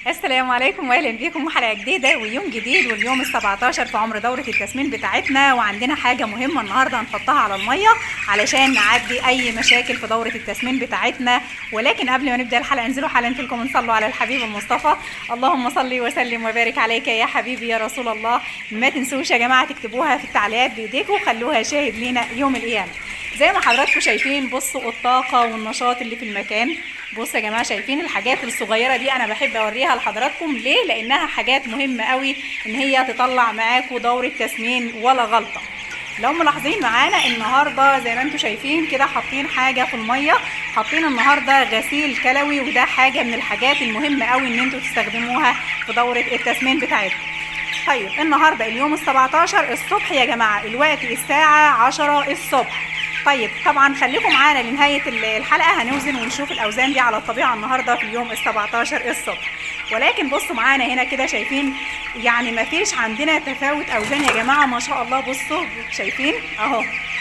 السلام عليكم واهلا بيكم وحلقه جديده ويوم جديد واليوم ال 17 في عمر دوره التسمين بتاعتنا وعندنا حاجه مهمه النهارده هنحطها على الميه علشان نعدي اي مشاكل في دوره التسمين بتاعتنا ولكن قبل ما نبدا الحلقه انزلوا حالا لكم نصلوا على الحبيب المصطفى اللهم صل وسلم وبارك عليك يا حبيبي يا رسول الله ما تنسوش يا جماعه تكتبوها في التعليقات بايديكم وخلوها شاهد لينا يوم القيامه زي ما حضراتكم شايفين بصوا الطاقه والنشاط اللي في المكان بصوا يا جماعه شايفين الحاجات الصغيره دي انا بحب اوريها لحضراتكم ليه لانها حاجات مهمه قوي ان هي تطلع معاكم دوره تسمين ولا غلطه لو ملاحظين معانا النهارده زي ما انتم شايفين كده حاطين حاجه في الميه حاطين النهارده غسيل كلوي وده حاجه من الحاجات المهمه قوي ان انتم تستخدموها في دوره التسمين بتاعتكم طيب النهارده اليوم ال 17 الصبح يا جماعه الوقت الساعه 10 الصبح طيب طبعا خليكم معانا لنهايه الحلقه هنوزن ونشوف الاوزان دي على الطبيعه النهارده في اليوم ال 17 الصبح ولكن بصوا معانا هنا كده شايفين يعني ما فيش عندنا تفاوت اوزان يا جماعه ما شاء الله بصوا شايفين اهو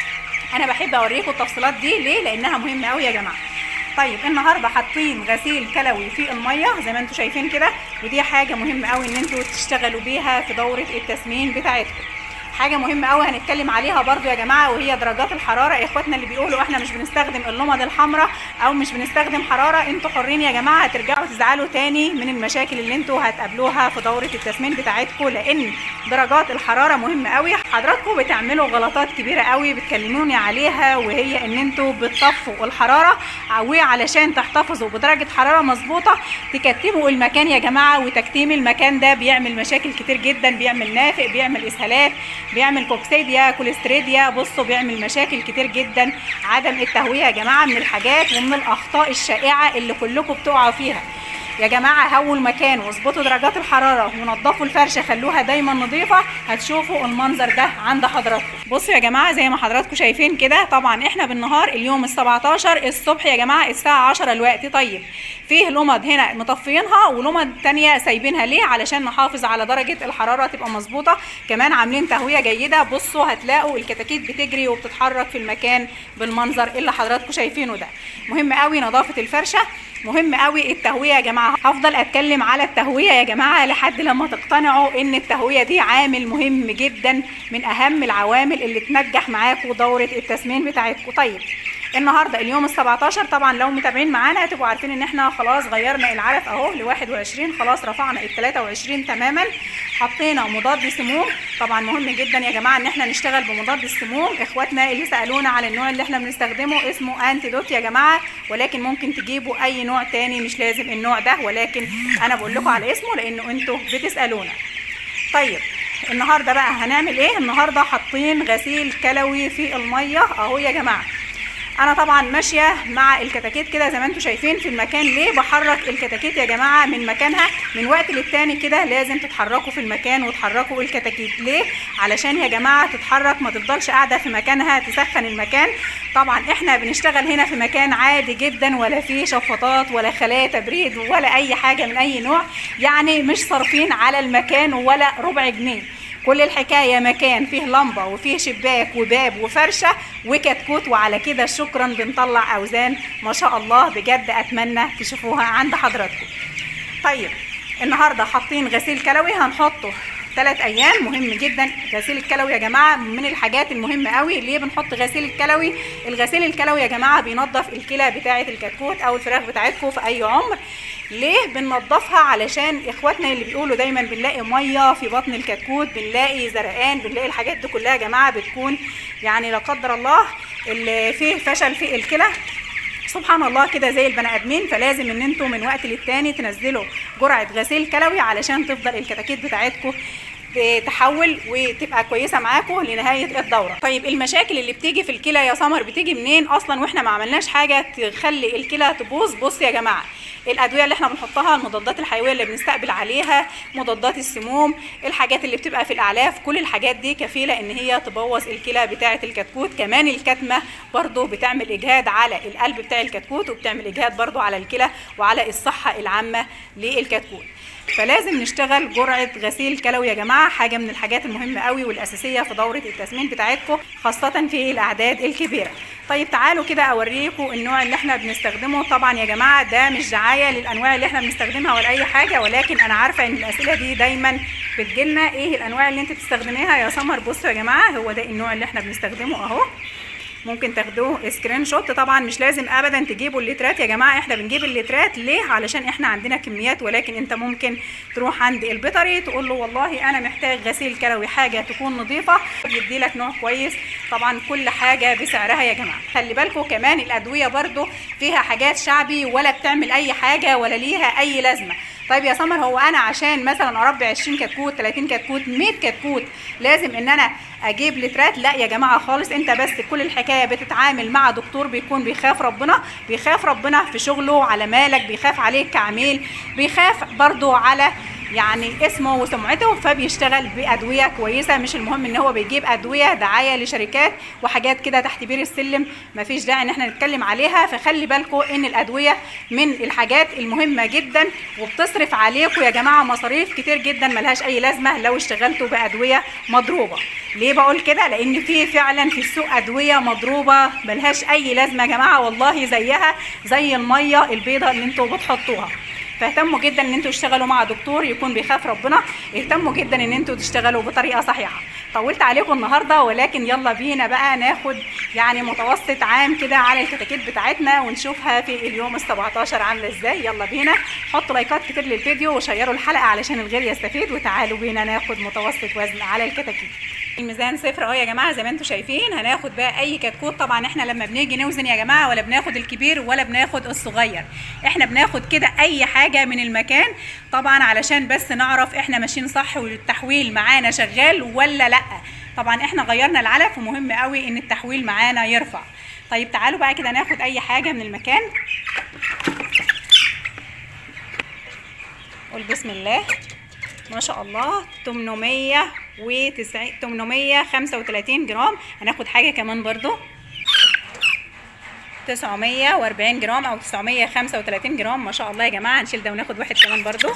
انا بحب اوريكم التفصيلات دي ليه لانها مهمه قوي يا جماعه طيب النهارده حاطين غسيل كلوي في الميه زي ما انتم شايفين كده ودي حاجه مهمه قوي ان انتوا تشتغلوا بيها في دوره التسمين بتاعتكم حاجه مهمه قوي هنتكلم عليها برضو يا جماعه وهي درجات الحراره اخواتنا اللي بيقولوا احنا مش بنستخدم اللمض الحمراء او مش بنستخدم حراره انتوا حرين يا جماعه هترجعوا تزعلوا تاني من المشاكل اللي انتوا هتقابلوها في دوره التسمين بتاعتكم لان درجات الحراره مهمه قوي حضراتكم بتعملوا غلطات كبيره قوي بتكلموني عليها وهي ان انتوا بتطفوا الحراره وعلشان تحتفظوا بدرجه حراره مظبوطه تكتموا المكان يا جماعه وتكتيم المكان ده بيعمل مشاكل كتير جدا بيعمل نافق بيعمل اسهالات بيعمل كوكسيديا كوليستريديا بصوا بيعمل مشاكل كتير جدا عدم التهويه يا جماعه من الحاجات ومن الاخطاء الشائعه اللي كلكم بتقعوا فيها يا جماعه هووا المكان واظبطوا درجات الحراره ونضفوا الفرشه خلوها دايما نظيفه هتشوفوا المنظر ده عند حضراتكم بصوا يا جماعه زي ما حضراتكم شايفين كده طبعا احنا بالنهار اليوم ال 17 الصبح يا جماعه الساعه 10 الوقت طيب فيه لمض هنا مطفيينها ولمض تانية سايبينها ليه علشان نحافظ على درجه الحراره تبقى مظبوطه كمان عاملين تهويه جيده بصوا هتلاقوا الكتاكيت بتجري وبتتحرك في المكان بالمنظر اللي حضراتكم شايفينه ده مهم قوي نظافه الفرشه مهم قوي التهويه يا جماعه هفضل اتكلم على التهويه يا جماعه لحد لما تقتنعوا ان التهويه دي عامل مهم جدا من اهم العوامل اللي تنجح معاكم دوره التسمين بتاعتكم طيب النهارده اليوم ال 17 طبعا لو متابعين معانا هتبقوا عارفين ان احنا خلاص غيرنا العلف اهو ل 21 خلاص رفعنا ال 23 تماما حطينا مضاد سموم طبعا مهم جدا يا جماعه ان احنا نشتغل بمضاد السموم اخواتنا اللي سالونا على النوع اللي احنا بنستخدمه اسمه انتيدوت يا جماعه ولكن ممكن تجيبوا اي نوع تاني مش لازم النوع ده ولكن انا بقول لكم على اسمه لانه انتوا بتسالونا طيب النهارده بقى هنعمل ايه النهارده حاطين غسيل كلوي في الميه اهو يا جماعه انا طبعا ماشيه مع الكتاكيت كده زي ما انتم شايفين في المكان ليه بحرك الكتاكيت يا جماعه من مكانها من وقت للتاني كده لازم تتحركوا في المكان وتحركوا الكتاكيت ليه علشان يا جماعه تتحرك ما تفضلش قاعده في مكانها تسخن المكان طبعا احنا بنشتغل هنا في مكان عادي جدا ولا فيه شفاطات ولا خلايا تبريد ولا اي حاجه من اي نوع يعني مش صارفين على المكان ولا ربع جنيه كل الحكاية مكان فيه لمبة وفيه شباك وباب وفرشة وكتكوت وعلى كده شكرا بنطلع أوزان ما شاء الله بجد أتمنى تشوفوها عند حضراتكم طيب النهاردة حاطين غسيل كلوي هنحطه ثلاث ايام مهم جدا غسيل الكلوي يا جماعه من الحاجات المهمه قوي ليه بنحط غسيل الكلوي الغسيل الكلوي يا جماعه بينظف الكلى بتاعه الكتكوت او الفراخ بتاعتكم في اي عمر ليه بننضفها علشان اخواتنا اللي بيقولوا دايما بنلاقي ميه في بطن الكتكوت بنلاقي زرقان بنلاقي الحاجات دي كلها يا جماعه بتكون يعني لا قدر الله اللي فيه فشل في الكلى سبحان الله كده زي البني ادمين فلازم ان انتم من وقت للتاني تنزلوا جرعه غسيل كلوي علشان تفضل الكتاكيت بتاعتكم تحول وتبقى كويسه معاكم لنهايه الدوره طيب المشاكل اللي بتيجي في الكلى يا سمر بتيجي منين اصلا واحنا ما عملناش حاجه تخلي الكلى تبوظ بص يا جماعه الادويه اللي احنا بنحطها المضادات الحيويه اللي بنستقبل عليها مضادات السموم الحاجات اللي بتبقى في الاعلاف كل الحاجات دي كفيله ان هي تبوظ الكلى بتاعه الكتكوت كمان الكتمه برضو بتعمل اجهاد على القلب بتاع الكتكوت وبتعمل اجهاد برضو على الكلى وعلى الصحه العامه للكتكوت فلازم نشتغل جرعه غسيل كلوي يا جماعه جماعه حاجه من الحاجات المهمه قوي والاساسيه في دوره التسمين بتاعتكم خاصه في الاعداد الكبيره طيب تعالوا كده اوريكم النوع اللي احنا بنستخدمه طبعا يا جماعه ده مش دعايه للانواع اللي احنا بنستخدمها ولا اي حاجه ولكن انا عارفه ان الاسئله دي دايما بتجيلنا ايه الانواع اللي انت بتستخدميها يا سمر بصوا يا جماعه هو ده النوع اللي احنا بنستخدمه اهو ممكن تاخدوه سكرين شوت طبعا مش لازم ابدا تجيبوا اللترات يا جماعه احنا بنجيب اللترات ليه علشان احنا عندنا كميات ولكن انت ممكن تروح عند البيطري تقول له والله انا محتاج غسيل كلوي حاجه تكون نظيفه يدي لك نوع كويس طبعا كل حاجه بسعرها يا جماعه خلي بالكم كمان الادويه برده فيها حاجات شعبي ولا بتعمل اي حاجه ولا ليها اي لازمه طيب يا سمر هو انا عشان مثلا اربي 20 كتكوت 30 كتكوت 100 كتكوت لازم ان انا اجيب لترات لا يا جماعه خالص انت بس كل الحكايه بتتعامل مع دكتور بيكون بيخاف ربنا بيخاف ربنا في شغله على مالك بيخاف عليك كعميل بيخاف برضو على يعني اسمه وسمعته فبيشتغل بادويه كويسه مش المهم ان هو بيجيب ادويه دعايه لشركات وحاجات كده تحت بير السلم مفيش داعي ان احنا نتكلم عليها فخلي بالكم ان الادويه من الحاجات المهمه جدا وبتصرف عليكم يا جماعه مصاريف كتير جدا ملهاش اي لازمه لو اشتغلتوا بادويه مضروبه ليه بقول كده لان في فعلا في السوق ادويه مضروبه ملهاش اي لازمه يا جماعه والله زيها زي الميه البيضاء اللي انتوا بتحطوها فاهتموا جدا ان انتوا تشتغلوا مع دكتور يكون بيخاف ربنا اهتموا جدا ان انتوا تشتغلوا بطريقه صحيحه طولت عليكم النهارده ولكن يلا بينا بقى ناخد يعني متوسط عام كده على الكتاكيت بتاعتنا ونشوفها في اليوم ال 17 عامله ازاي يلا بينا حطوا لايكات كتير للفيديو وشيروا الحلقه علشان الغير يستفيد وتعالوا بينا ناخد متوسط وزن على الكتاكيت الميزان صفر اهو يا جماعه زي ما انتم شايفين هناخد بقى اي كتكوت طبعا احنا لما بنيجي نوزن يا جماعه ولا بناخد الكبير ولا بناخد الصغير احنا بناخد كده اي حاجه من المكان طبعا علشان بس نعرف احنا ماشيين صح والتحويل معانا شغال ولا لا طبعا احنا غيرنا العلف ومهم قوي ان التحويل معانا يرفع طيب تعالوا بقى كده ناخد اي حاجه من المكان قول بسم الله ما شاء الله 800 و 835 جرام هناخد حاجه كمان برضو 940 جرام او 935 جرام ما شاء الله يا جماعه هنشيل ده وناخد واحد كمان برضو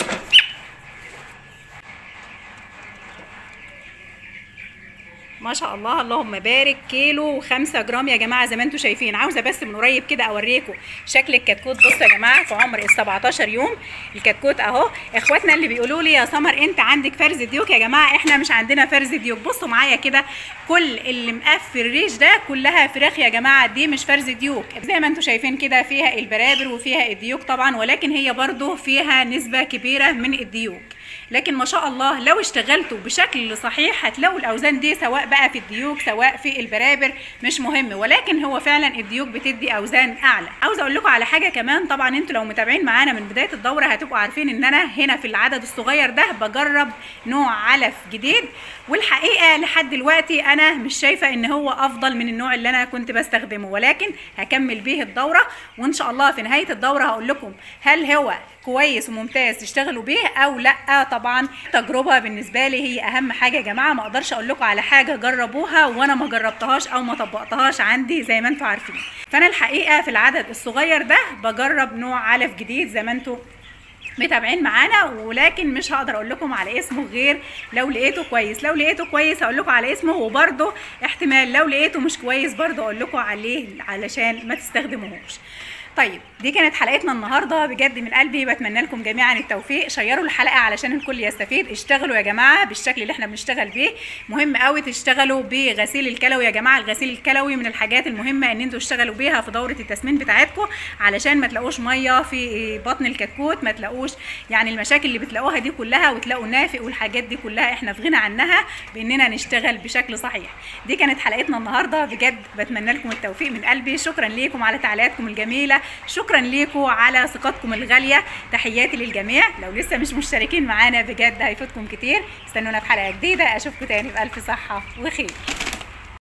ما شاء الله اللهم بارك كيلو و5 جرام يا جماعه زي ما انتم شايفين عاوزه بس من قريب كده اوريكم شكل الكتكوت بصوا يا جماعه في عمر ال 17 يوم الكتكوت اهو اخواتنا اللي بيقولوا لي يا سمر انت عندك فرز ديوك يا جماعه احنا مش عندنا فرز ديوك بصوا معايا كده كل اللي مقفل الريش ده كلها فراخ يا جماعه دي مش فرز ديوك زي ما انتم شايفين كده فيها البرابر وفيها الديوك طبعا ولكن هي برضو فيها نسبه كبيره من الديوك لكن ما شاء الله لو اشتغلتوا بشكل صحيح هتلاقوا الاوزان دي سواء بقى في الديوك سواء في البرابر مش مهم ولكن هو فعلا الديوك بتدي اوزان اعلى عاوزه اقول لكم على حاجه كمان طبعا انتوا لو متابعين معانا من بدايه الدوره هتبقوا عارفين ان انا هنا في العدد الصغير ده بجرب نوع علف جديد والحقيقه لحد دلوقتي انا مش شايفه ان هو افضل من النوع اللي انا كنت بستخدمه ولكن هكمل بيه الدوره وان شاء الله في نهايه الدوره هقول لكم هل هو كويس وممتاز تشتغلوا بيه او لا طبعا تجربه بالنسبه لي هي اهم حاجه يا جماعه ما اقدرش اقول لكم على حاجه جربوها وانا ما جربتهاش او ما طبقتهاش عندي زي ما انتم عارفين فانا الحقيقه في العدد الصغير ده بجرب نوع علف جديد زي ما انتم متابعين معانا ولكن مش هقدر اقول لكم على اسمه غير لو لقيته كويس لو لقيته كويس هقول لكم على اسمه وبرده احتمال لو لقيته مش كويس برده اقول لكم عليه علشان ما تستخدموهوش طيب دي كانت حلقتنا النهارده بجد من قلبي بتمنى لكم جميعا التوفيق شيروا الحلقه علشان الكل يستفيد اشتغلوا يا جماعه بالشكل اللي احنا بنشتغل بيه مهم قوي تشتغلوا بغسيل الكلوي يا جماعه الغسيل الكلوي من الحاجات المهمه ان انتوا تشتغلوا بيها في دوره التسمين بتاعتكم علشان ما تلاقوش ميه في بطن الكتكوت ما تلاقوش يعني المشاكل اللي بتلاقوها دي كلها وتلاقوا نافق والحاجات دي كلها احنا في غنى عنها باننا نشتغل بشكل صحيح دي كانت حلقتنا النهارده بجد بتمنى لكم التوفيق من قلبي شكرا ليكم على تعليقاتكم الجميله شكرا ليكم على ثقتكم الغاليه تحياتي للجميع لو لسه مش مشتركين معانا بجد هيفوتكم كتير استنونا في حلقه جديده اشوفكم تاني بالف صحه وخير